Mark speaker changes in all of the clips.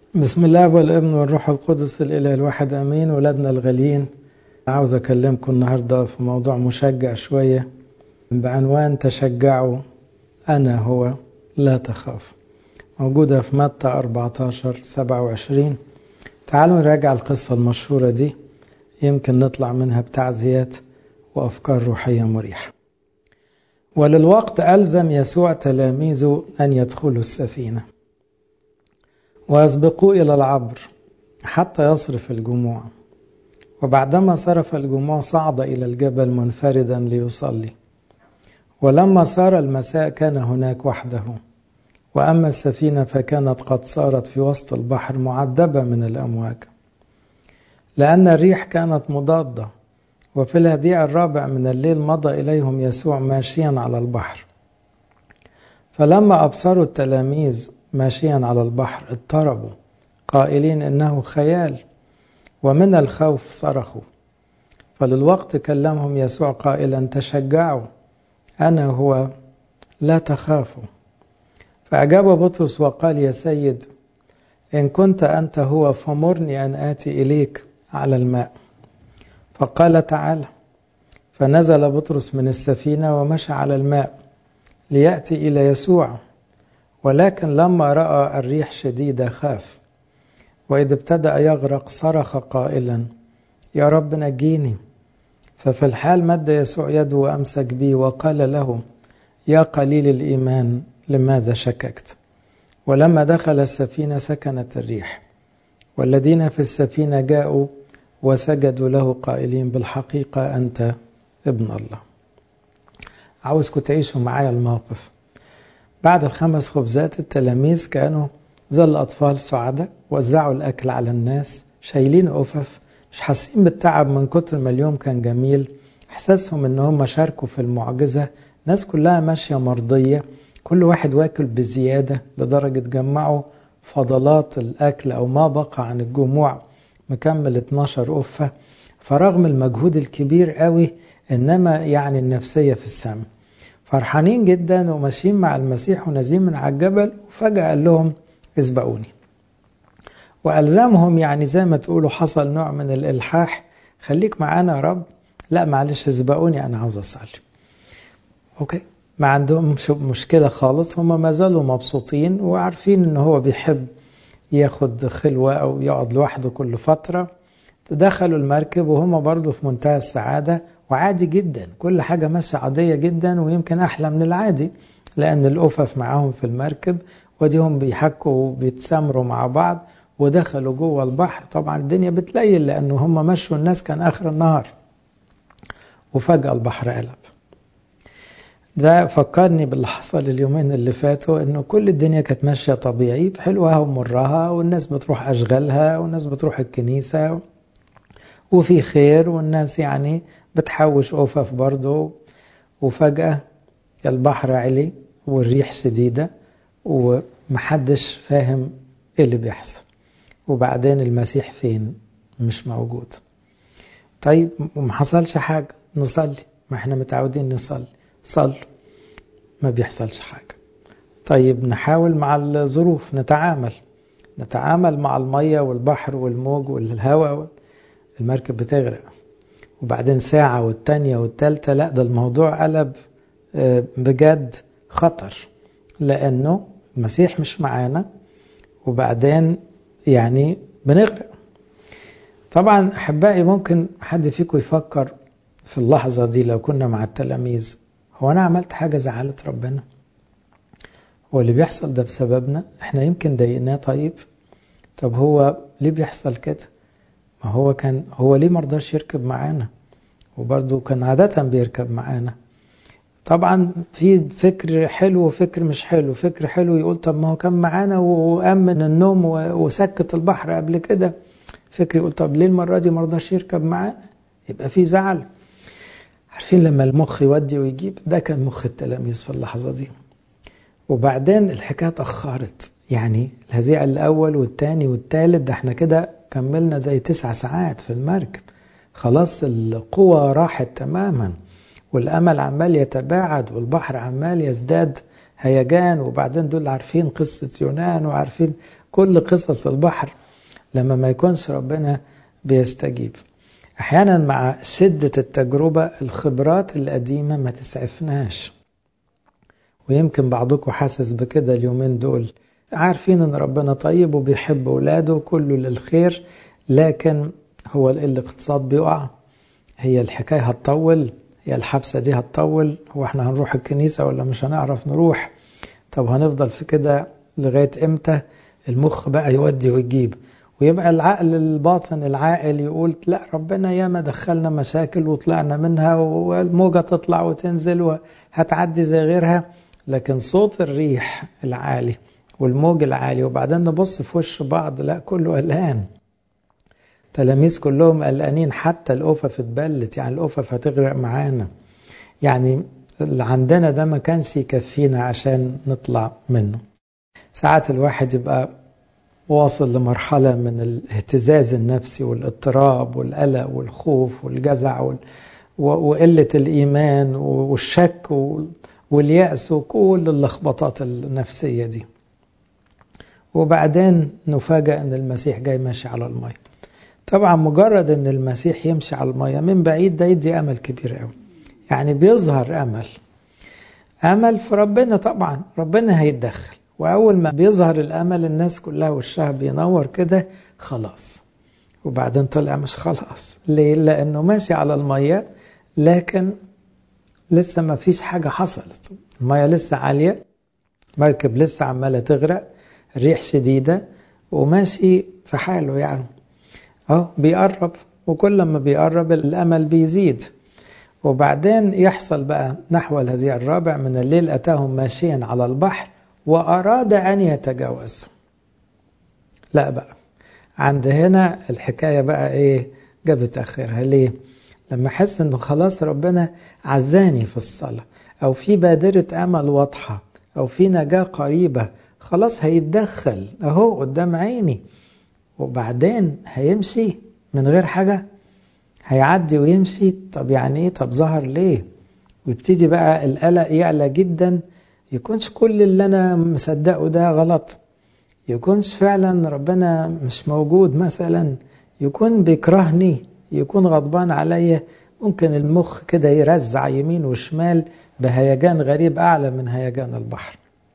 Speaker 1: بسم الله والابن والروح القدس الإله الواحد أمين ولادنا الغاليين عاوز أكلمكم النهاردة في موضوع مشجع شوية بعنوان تشجعوا أنا هو لا تخاف موجودة في متى 14 27 تعالوا نراجع القصة المشهورة دي يمكن نطلع منها بتعزيات وأفكار روحية مريحة وللوقت ألزم يسوع تلاميذه أن يدخلوا السفينة ويسبقوا إلى العبر حتى يصرف الجموع وبعدما صرف الجموع صعد إلى الجبل منفردا ليصلي ولما صار المساء كان هناك وحده وأما السفينة فكانت قد صارت في وسط البحر معدبة من الأمواج لأن الريح كانت مضادة وفي الهديع الرابع من الليل مضى إليهم يسوع ماشيا على البحر فلما أبصروا التلاميذ ماشيا على البحر اضطربوا قائلين إنه خيال ومن الخوف صرخوا فللوقت كلمهم يسوع قائلا تشجعوا أنا هو لا تخافوا فأجاب بطرس وقال يا سيد إن كنت أنت هو فمرني أن آتي إليك على الماء فقال تعالى فنزل بطرس من السفينة ومشى على الماء ليأتي إلى يسوع ولكن لما رأى الريح شديدة خاف وإذ ابتدأ يغرق صرخ قائلا يا رب نجيني ففي الحال مد يسوع يده وأمسك بي وقال له يا قليل الإيمان لماذا شككت ولما دخل السفينة سكنت الريح والذين في السفينة جاءوا وسجدوا له قائلين بالحقيقة أنت ابن الله عاوزكم تعيشوا معايا الموقف بعد الخمس خبزات التلاميذ كانوا زي الأطفال سعداء وزعوا الأكل على الناس شايلين أفف مش حاسين بالتعب من كتر ما اليوم كان جميل إحساسهم إن هم شاركوا في المعجزة الناس كلها ماشية مرضية كل واحد واكل بزيادة لدرجة جمعوا فضلات الأكل أو ما بقى عن الجموع مكمل 12 أفة فرغم المجهود الكبير قوي إنما يعني النفسية في السماء فرحانين جدا وماشيين مع المسيح ونازلين من على الجبل وفجأة قال لهم اسبقوني وألزمهم يعني زي ما تقولوا حصل نوع من الإلحاح خليك معانا يا رب لا معلش اسبقوني أنا عاوز أصلي أوكي ما عندهم مشكلة خالص هم ما زالوا مبسوطين وعارفين إن هو بيحب ياخد خلوة أو يقعد لوحده كل فترة دخلوا المركب وهم برضو في منتهى السعادة وعادي جدا كل حاجة ماشية عادية جدا ويمكن أحلى من العادي لأن الأفف معاهم في المركب وديهم بيحكوا وبيتسامروا مع بعض ودخلوا جوه البحر طبعا الدنيا بتليل لأنه هم مشوا الناس كان آخر النهار وفجأة البحر قلب ده فكرني باللي حصل اليومين اللي فاتوا انه كل الدنيا كانت ماشيه طبيعي بحلوها ومرها والناس بتروح اشغالها والناس بتروح الكنيسه وفي خير والناس يعني بتحوش أوفف برضه وفجأة البحر علي والريح شديدة ومحدش فاهم ايه اللي بيحصل وبعدين المسيح فين مش موجود طيب وما حصلش حاجة نصلي ما احنا متعودين نصلي صلوا ما بيحصلش حاجة طيب نحاول مع الظروف نتعامل نتعامل مع المية والبحر والموج والهواء المركب بتغرق وبعدين ساعة والتانية والتالتة لا ده الموضوع قلب بجد خطر لأنه المسيح مش معانا وبعدين يعني بنغرق طبعا أحبائي ممكن حد فيكم يفكر في اللحظة دي لو كنا مع التلاميذ هو أنا عملت حاجة زعلت ربنا هو اللي بيحصل ده بسببنا احنا يمكن ضايقناه طيب طب هو ليه بيحصل كده ما هو كان هو ليه مرضاش يركب معانا وبرضه كان عادة بيركب معانا طبعا في فكر حلو وفكر مش حلو فكر حلو يقول طب ما هو كان معانا وأمن النوم وسكت البحر قبل كده فكر يقول طب ليه المرة دي مرضاش يركب معانا يبقى في زعل عارفين لما المخ يودي ويجيب ده كان مخ التلاميذ في اللحظة دي وبعدين الحكاية اتأخرت يعني الهزيع الأول والتاني والتالت ده احنا كده كملنا زي تسع ساعات في المركب خلاص القوة راحت تماما والأمل عمال يتباعد والبحر عمال يزداد هيجان وبعدين دول عارفين قصة يونان وعارفين كل قصص البحر لما ما يكونش ربنا بيستجيب احيانا مع شدة التجربة الخبرات القديمة ما تسعفناش ويمكن بعضكم حاسس بكده اليومين دول عارفين ان ربنا طيب وبيحب اولاده وكله للخير لكن هو الاقتصاد بيقع هي الحكايه هتطول هي الحبسه دي هتطول هو احنا هنروح الكنيسه ولا مش هنعرف نروح طب هنفضل في كده لغايه امتى المخ بقى يودي ويجيب ويبقى العقل الباطن العاقل يقول لا ربنا ياما دخلنا مشاكل وطلعنا منها والموجة تطلع وتنزل وهتعدي زي غيرها لكن صوت الريح العالي والموج العالي وبعدين نبص في وش بعض لا كله قلقان تلاميذ كلهم قلقانين حتى الأوفة اتبلت يعني الأوفة هتغرق معانا يعني اللي عندنا ده ما كانش يكفينا عشان نطلع منه ساعات الواحد يبقى واصل لمرحلة من الاهتزاز النفسي والاضطراب والقلق والخوف والجزع وال... وقلة الإيمان والشك واليأس وكل اللخبطات النفسية دي وبعدين نفاجأ أن المسيح جاي ماشي على المية طبعا مجرد أن المسيح يمشي على المية من بعيد ده يدي أمل كبير قوي يعني بيظهر أمل أمل في ربنا طبعا ربنا هيتدخل وأول ما بيظهر الأمل الناس كلها وشها بينور كده خلاص وبعدين طلع مش خلاص ليه؟ لأنه ماشي على المية لكن لسه ما فيش حاجة حصلت المية لسه عالية مركب لسه عمالة تغرق الريح شديدة وماشي في حاله يعني اهو بيقرب وكل ما بيقرب الأمل بيزيد وبعدين يحصل بقى نحو الهزيع الرابع من الليل أتاهم ماشيا على البحر وأراد أن يتجاوز لا بقى عند هنا الحكاية بقى إيه جابت آخرها ليه لما أحس إنه خلاص ربنا عزاني في الصلاة أو في بادرة أمل واضحة أو في نجاة قريبة خلاص هيتدخل أهو قدام عيني وبعدين هيمشي من غير حاجة هيعدي ويمشي طب يعني إيه طب ظهر ليه ويبتدي بقى القلق يعلى جدا يكونش كل اللي أنا مصدقه ده غلط يكونش فعلا ربنا مش موجود مثلا يكون بيكرهني يكون غضبان عليا ممكن المخ كده يرزع يمين وشمال بهيجان غريب أعلى من هيجان البحر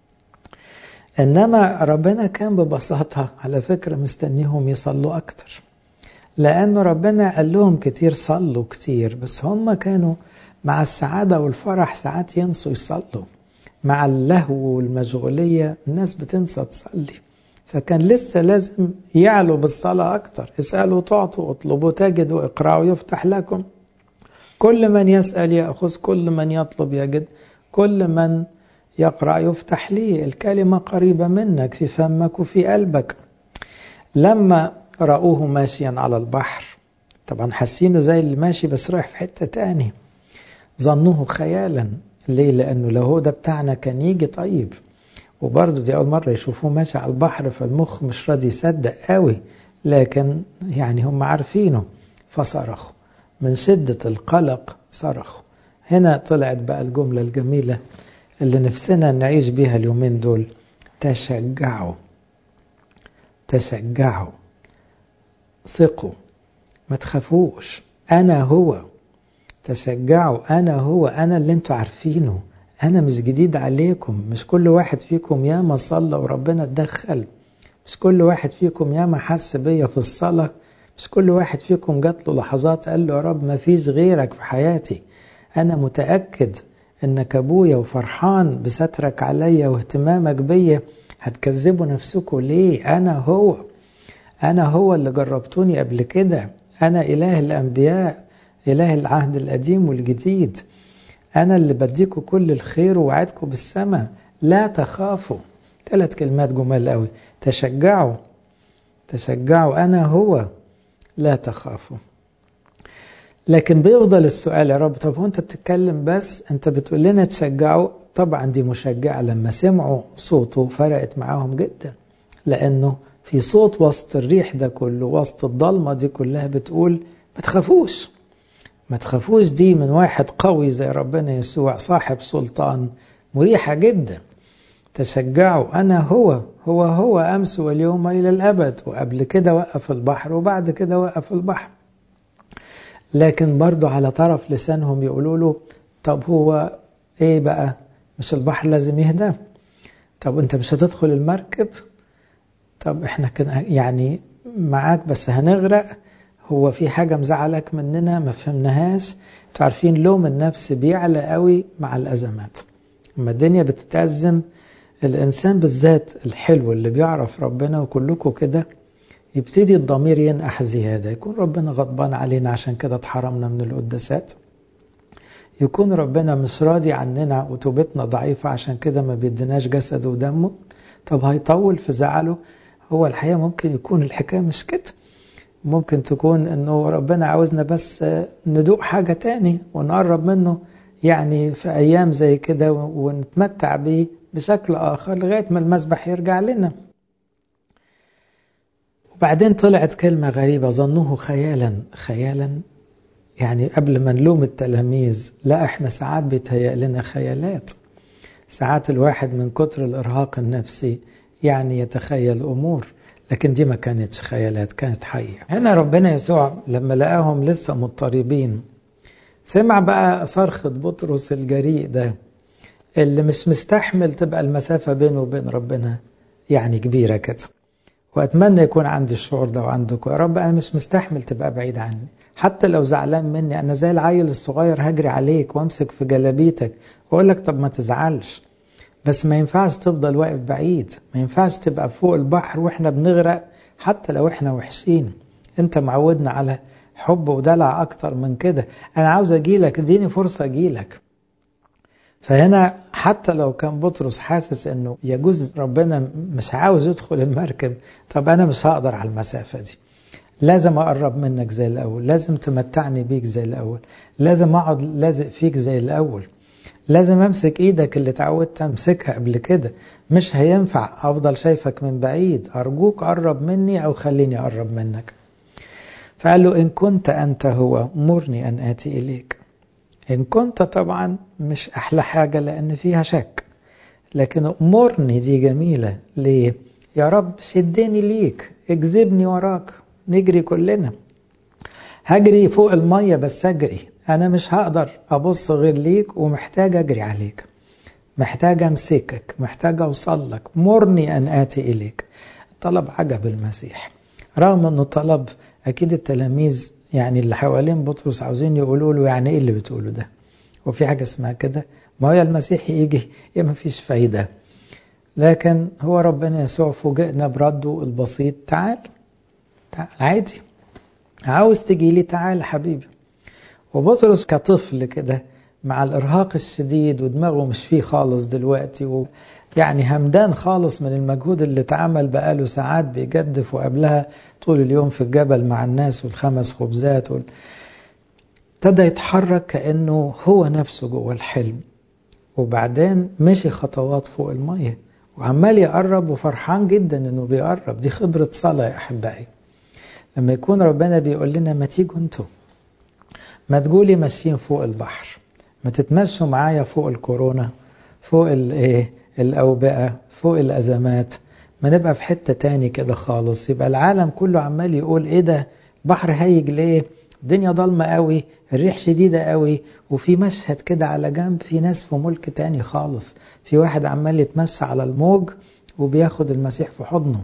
Speaker 1: إنما ربنا كان ببساطة على فكرة مستنيهم يصلوا أكتر لأنه ربنا قال لهم كتير صلوا كتير بس هم كانوا مع السعادة والفرح ساعات ينسوا يصلوا مع اللهو والمشغولية الناس بتنسى تصلي فكان لسه لازم يعلوا بالصلاة أكتر اسألوا تعطوا اطلبوا تجدوا اقرأوا يفتح لكم كل من يسأل يأخذ كل من يطلب يجد كل من يقرأ يفتح لي الكلمة قريبة منك في فمك وفي قلبك لما رأوه ماشيا على البحر طبعا حاسينه زي اللي ماشي بس رايح في حتة تاني ظنوه خيالا ليه لأنه لو هو ده بتاعنا كان يجي طيب وبرضه دي أول مرة يشوفوه ماشي على البحر فالمخ مش راضي يصدق قوي لكن يعني هم عارفينه فصرخوا من شدة القلق صرخوا هنا طلعت بقى الجملة الجميلة اللي نفسنا نعيش بيها اليومين دول تشجعوا تشجعوا ثقوا ما تخافوش أنا هو تشجعوا أنا هو أنا اللي انتوا عارفينه أنا مش جديد عليكم مش كل واحد فيكم ياما صلى وربنا اتدخل مش كل واحد فيكم ياما حس بيا في الصلاة مش كل واحد فيكم جات له لحظات قال له يا رب ما فيش غيرك في حياتي أنا متأكد إنك أبويا وفرحان بسترك عليا واهتمامك بيا هتكذبوا نفسكم ليه أنا هو أنا هو اللي جربتوني قبل كده أنا إله الأنبياء إله العهد القديم والجديد أنا اللي بديكم كل الخير ووعدكم بالسماء لا تخافوا ثلاث كلمات جمال قوي تشجعوا تشجعوا أنا هو لا تخافوا لكن بيفضل السؤال يا رب طب هو انت بتتكلم بس انت بتقول لنا تشجعوا طبعا دي مشجعة لما سمعوا صوته فرقت معاهم جدا لانه في صوت وسط الريح ده كله وسط الضلمة دي كلها بتقول ما تخافوش ما تخافوش دي من واحد قوي زي ربنا يسوع صاحب سلطان مريحة جدا تشجعوا أنا هو هو هو أمس واليوم إلى الأبد وقبل كده وقف البحر وبعد كده وقف البحر لكن برضو على طرف لسانهم يقولوا له طب هو ايه بقى مش البحر لازم يهدى طب انت مش هتدخل المركب طب احنا كنا يعني معاك بس هنغرق هو في حاجة مزعلك مننا ما فهمناهاش انتوا عارفين لوم النفس بيعلى قوي مع الأزمات لما الدنيا بتتأزم الإنسان بالذات الحلو اللي بيعرف ربنا وكلكم كده يبتدي الضمير ينقح زيادة يكون ربنا غضبان علينا عشان كده اتحرمنا من القداسات يكون ربنا مش راضي عننا وتوبتنا ضعيفة عشان كده ما بيديناش جسده ودمه طب هيطول في زعله هو الحقيقة ممكن يكون الحكاية مش كده ممكن تكون انه ربنا عاوزنا بس ندوق حاجة تاني ونقرب منه يعني في ايام زي كده ونتمتع بيه بشكل اخر لغاية ما المسبح يرجع لنا وبعدين طلعت كلمة غريبة ظنوه خيالا خيالا يعني قبل ما نلوم التلاميذ لا احنا ساعات بيتهيأ لنا خيالات ساعات الواحد من كتر الإرهاق النفسي يعني يتخيل أمور لكن دي ما كانتش خيالات كانت حقيقة هنا ربنا يسوع لما لقاهم لسه مضطربين سمع بقى صرخة بطرس الجريء ده اللي مش مستحمل تبقى المسافة بينه وبين ربنا يعني كبيرة كده وأتمنى يكون عندي الشعور ده وعندكم يا رب أنا مش مستحمل تبقى بعيد عني حتى لو زعلان مني أنا زي العيل الصغير هجري عليك وامسك في جلابيتك وأقول لك طب ما تزعلش بس ما ينفعش تفضل واقف بعيد ما ينفعش تبقى فوق البحر وإحنا بنغرق حتى لو إحنا وحشين أنت معودنا على حب ودلع أكتر من كده أنا عاوز أجيلك اديني فرصة أجيلك فهنا حتى لو كان بطرس حاسس انه يجوز ربنا مش عاوز يدخل المركب طب انا مش هقدر على المسافه دي لازم اقرب منك زي الاول لازم تمتعني بيك زي الاول لازم اقعد لازق فيك زي الاول لازم امسك ايدك اللي اتعودت امسكها قبل كده مش هينفع افضل شايفك من بعيد ارجوك قرب مني او خليني اقرب منك فقال له ان كنت انت هو مرني ان اتي اليك إن كنت طبعا مش أحلى حاجة لأن فيها شك لكن أمرني دي جميلة ليه؟ يا رب شدني ليك اجذبني وراك نجري كلنا هجري فوق المية بس أجري أنا مش هقدر أبص غير ليك ومحتاج أجري عليك محتاج أمسكك محتاج أوصل لك مرني أن آتي إليك طلب عجب المسيح رغم أنه طلب أكيد التلاميذ يعني اللي حوالين بطرس عاوزين يقولوا له يعني ايه اللي بتقوله ده وفي حاجة اسمها كده ما هو المسيح يجي يا ما فيش فايدة لكن هو ربنا يسوع فوجئنا برده البسيط تعال تعال عادي عاوز تجي لي تعال حبيبي وبطرس كطفل كده مع الإرهاق الشديد ودماغه مش فيه خالص دلوقتي و يعني همدان خالص من المجهود اللي اتعمل بقاله ساعات بيجدف وقبلها طول اليوم في الجبل مع الناس والخمس خبزات وال... ابتدى يتحرك كأنه هو نفسه جوه الحلم وبعدين مشي خطوات فوق المية وعمال يقرب وفرحان جدا انه بيقرب دي خبرة صلاة يا احبائي لما يكون ربنا بيقول لنا ما تيجوا انتوا ما تقولي ماشيين فوق البحر ما تتمشوا معايا فوق الكورونا فوق الايه الأوبئة فوق الأزمات ما نبقى في حتة تاني كده خالص يبقى العالم كله عمال يقول ايه ده بحر هايج ليه الدنيا ضلمة قوي الريح شديدة قوي وفي مشهد كده على جنب في ناس في ملك تاني خالص في واحد عمال يتمشى على الموج وبياخد المسيح في حضنه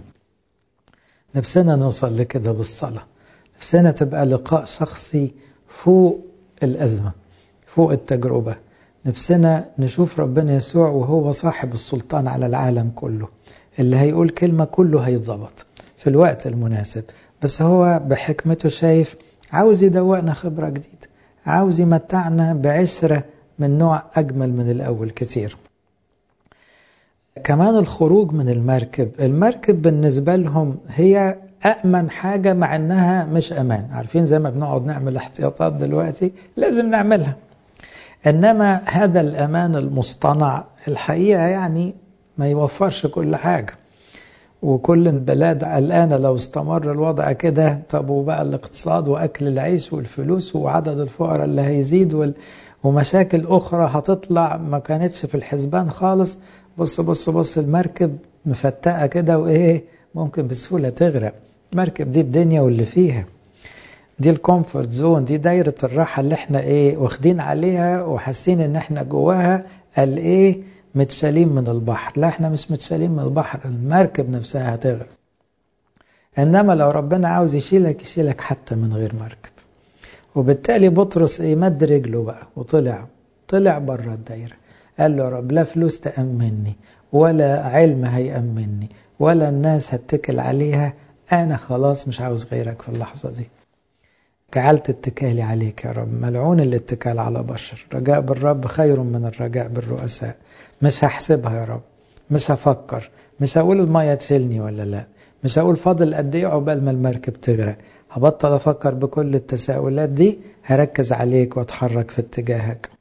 Speaker 1: نفسنا نوصل لكده بالصلاة نفسنا تبقى لقاء شخصي فوق الأزمة فوق التجربة نفسنا نشوف ربنا يسوع وهو صاحب السلطان على العالم كله اللي هيقول كلمة كله هيتظبط في الوقت المناسب بس هو بحكمته شايف عاوز يدوقنا خبرة جديدة عاوز يمتعنا بعشرة من نوع أجمل من الأول كتير كمان الخروج من المركب المركب بالنسبة لهم هي أأمن حاجة مع أنها مش أمان عارفين زي ما بنقعد نعمل احتياطات دلوقتي لازم نعملها إنما هذا الأمان المصطنع الحقيقة يعني ما يوفرش كل حاجة وكل البلاد قلقانة لو استمر الوضع كده طب وبقى الاقتصاد وأكل العيش والفلوس وعدد الفقراء اللي هيزيد وال... ومشاكل أخرى هتطلع ما كانتش في الحسبان خالص بص بص بص المركب مفتقة كده وإيه ممكن بسهولة تغرق المركب دي الدنيا واللي فيها دي الكومفورت زون دي دايرة الراحة اللي احنا ايه واخدين عليها وحاسين ان احنا جواها قال ايه متشالين من البحر لا احنا مش متشالين من البحر المركب نفسها هتغرق انما لو ربنا عاوز يشيلك يشيلك حتى من غير مركب وبالتالي بطرس ايه مد رجله بقى وطلع طلع بره الدايره قال له يا رب لا فلوس تأمني ولا علم هيأمني ولا الناس هتكل عليها أنا خلاص مش عاوز غيرك في اللحظة دي جعلت اتكالي عليك يا رب ملعون الاتكال على بشر رجاء بالرب خير من الرجاء بالرؤساء مش هحسبها يا رب مش هفكر مش هقول المية تشيلني ولا لا مش هقول فاضل قد ايه عقبال ما المركب تغرق هبطل افكر بكل التساؤلات دي هركز عليك واتحرك في اتجاهك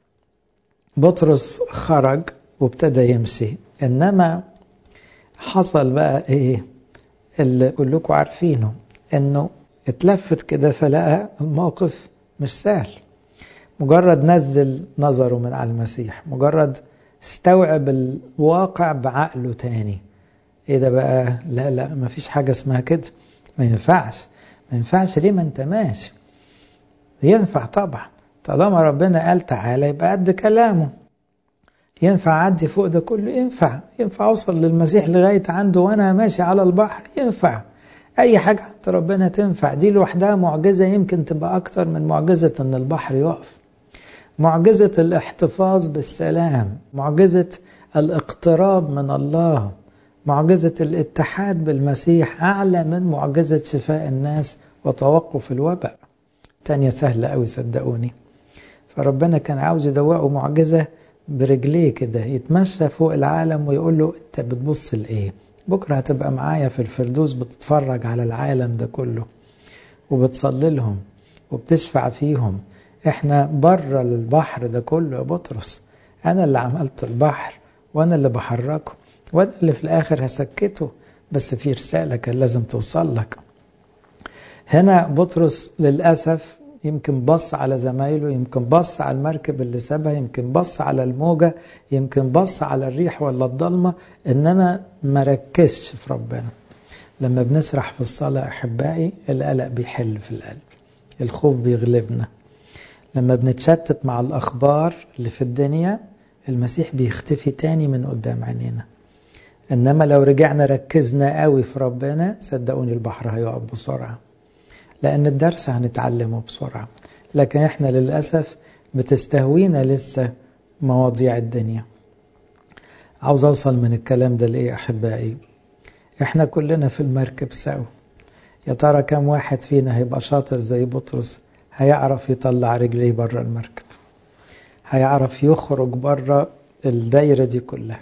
Speaker 1: بطرس خرج وابتدى يمشي انما حصل بقى ايه اللي كلكم عارفينه انه اتلفت كده فلقى الموقف مش سهل مجرد نزل نظره من على المسيح مجرد استوعب الواقع بعقله تاني ايه ده بقى لا لا ما فيش حاجة اسمها كده ما ينفعش ما ينفعش ليه ما انت ماشي ينفع طبعا طالما ربنا قال تعالى يبقى قد كلامه ينفع أعدي فوق ده كله ينفع ينفع أوصل للمسيح لغاية عنده وأنا ماشي على البحر ينفع أي حاجة عند ربنا تنفع دي لوحدها معجزة يمكن تبقى أكتر من معجزة أن البحر يقف معجزة الاحتفاظ بالسلام معجزة الاقتراب من الله معجزة الاتحاد بالمسيح أعلى من معجزة شفاء الناس وتوقف الوباء تانية سهلة أوي صدقوني فربنا كان عاوز يدوقه معجزة برجليه كده يتمشى فوق العالم ويقول له انت بتبص لايه بكره هتبقى معايا في الفردوس بتتفرج على العالم ده كله وبتصلي لهم وبتشفع فيهم احنا بره البحر ده كله يا بطرس انا اللي عملت البحر وانا اللي بحركه وانا اللي في الاخر هسكته بس في رساله كان لازم توصل لك هنا بطرس للاسف يمكن بص على زمايله يمكن بص على المركب اللي سابها يمكن بص على الموجة يمكن بص على الريح ولا الضلمة إنما ما ركزش في ربنا لما بنسرح في الصلاة أحبائي القلق بيحل في القلب الخوف بيغلبنا لما بنتشتت مع الأخبار اللي في الدنيا المسيح بيختفي تاني من قدام عينينا إنما لو رجعنا ركزنا قوي في ربنا صدقوني البحر هيقف بسرعة لأن الدرس هنتعلمه بسرعة لكن احنا للأسف بتستهوينا لسه مواضيع الدنيا عاوز أوصل من الكلام ده لإيه أحبائي احنا كلنا في المركب سوا يا ترى كم واحد فينا هيبقى شاطر زي بطرس هيعرف يطلع رجليه بره المركب هيعرف يخرج بره الدايرة دي كلها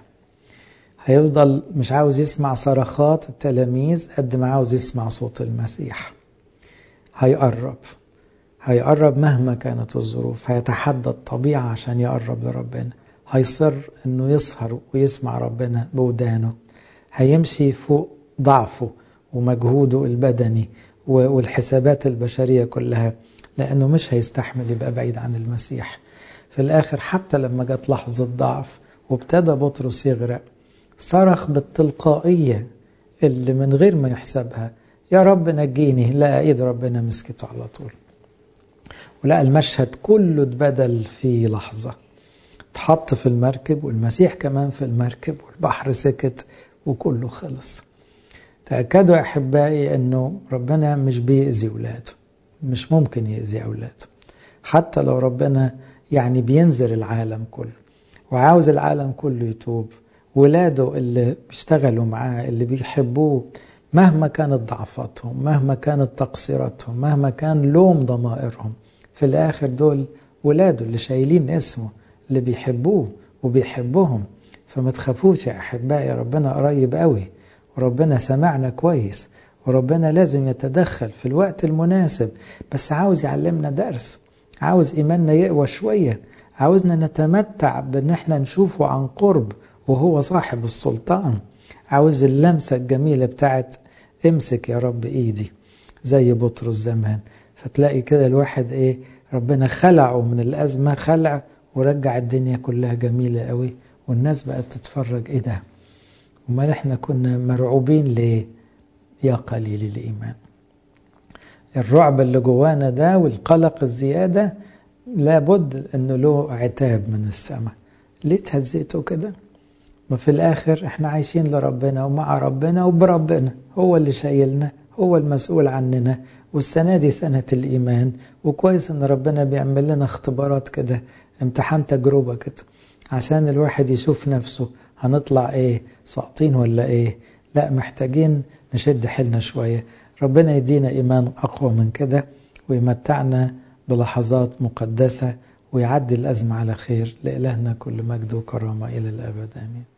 Speaker 1: هيفضل مش عاوز يسمع صرخات التلاميذ قد ما عاوز يسمع صوت المسيح هيقرب هيقرب مهما كانت الظروف هيتحدى الطبيعة عشان يقرب لربنا هيصر انه يسهر ويسمع ربنا بودانه هيمشي فوق ضعفه ومجهوده البدني والحسابات البشرية كلها لأنه مش هيستحمل يبقى بعيد عن المسيح في الآخر حتى لما جت لحظة ضعف وابتدى بطرس يغرق صرخ بالتلقائية اللي من غير ما يحسبها يا رب نجيني لقى ايد ربنا مسكته على طول ولقى المشهد كله اتبدل في لحظة اتحط في المركب والمسيح كمان في المركب والبحر سكت وكله خلص تأكدوا يا أحبائي أنه ربنا مش بيأذي أولاده مش ممكن يأذي أولاده حتى لو ربنا يعني بينذر العالم كله وعاوز العالم كله يتوب ولاده اللي بيشتغلوا معاه اللي بيحبوه مهما كانت ضعفاتهم مهما كانت تقصيراتهم مهما كان لوم ضمائرهم في الآخر دول ولاده اللي شايلين اسمه اللي بيحبوه وبيحبهم فما تخافوش يا أحبائي ربنا قريب قوي وربنا سمعنا كويس وربنا لازم يتدخل في الوقت المناسب بس عاوز يعلمنا درس عاوز إيماننا يقوى شوية عاوزنا نتمتع بأن احنا نشوفه عن قرب وهو صاحب السلطان عاوز اللمسة الجميلة بتاعت امسك يا رب ايدي زي بطرس زمان فتلاقي كده الواحد ايه ربنا خلعه من الأزمة خلع ورجع الدنيا كلها جميلة قوي والناس بقت تتفرج ايه ده امال احنا كنا مرعوبين ليه يا قليل الايمان الرعب اللي جوانا ده والقلق الزيادة لابد انه له عتاب من السماء ليه تهزيته كده ما في الاخر احنا عايشين لربنا ومع ربنا وبربنا هو اللي شايلنا هو المسؤول عننا والسنة دي سنة الإيمان وكويس إن ربنا بيعمل لنا اختبارات كده امتحان تجربة كده عشان الواحد يشوف نفسه هنطلع إيه ساقطين ولا إيه لا محتاجين نشد حيلنا شوية ربنا يدينا إيمان أقوى من كده ويمتعنا بلحظات مقدسة ويعدي الأزمة على خير لإلهنا كل مجد وكرامة إلى الأبد آمين